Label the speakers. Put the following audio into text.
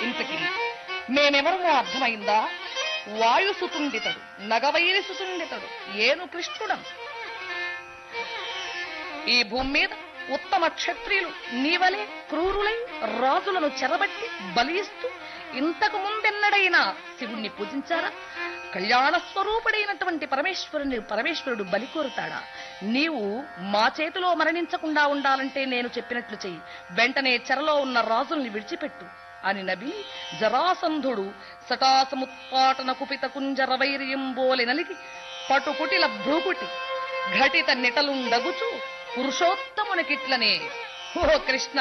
Speaker 1: ఇంతకి మేమెవరమో అర్థమైందా వాయుసుతుండితడు నగవైరి సుతుండితడు ఏను కృష్ణుడం ఈ భూమి మీద ఉత్తమ క్షత్రియులు నీవలే క్రూరులై రాజులను చెరబట్టి బలియిస్తూ ఇంతకు ముందెన్నడైనా శివుణ్ణి పూజించారా కళ్యాణ స్వరూపుడైనటువంటి పరమేశ్వరుని పరమేశ్వరుడు బలి కోరుతాడా నీవు మా చేతిలో మరణించకుండా ఉండాలంటే నేను చెప్పినట్లు చెయ్యి వెంటనే చెరలో ఉన్న రాజుల్ని విడిచిపెట్టు అని నబి జరాసంధుడు సటాసముత్పాటన కుపిత కుంజర వైర్యంబోలె నలిగి పటుకుటిల భ్రూకుటి ఘటిత నిటలుండగుచు పురుషోత్తమునికిట్లనే ఓ కృష్ణ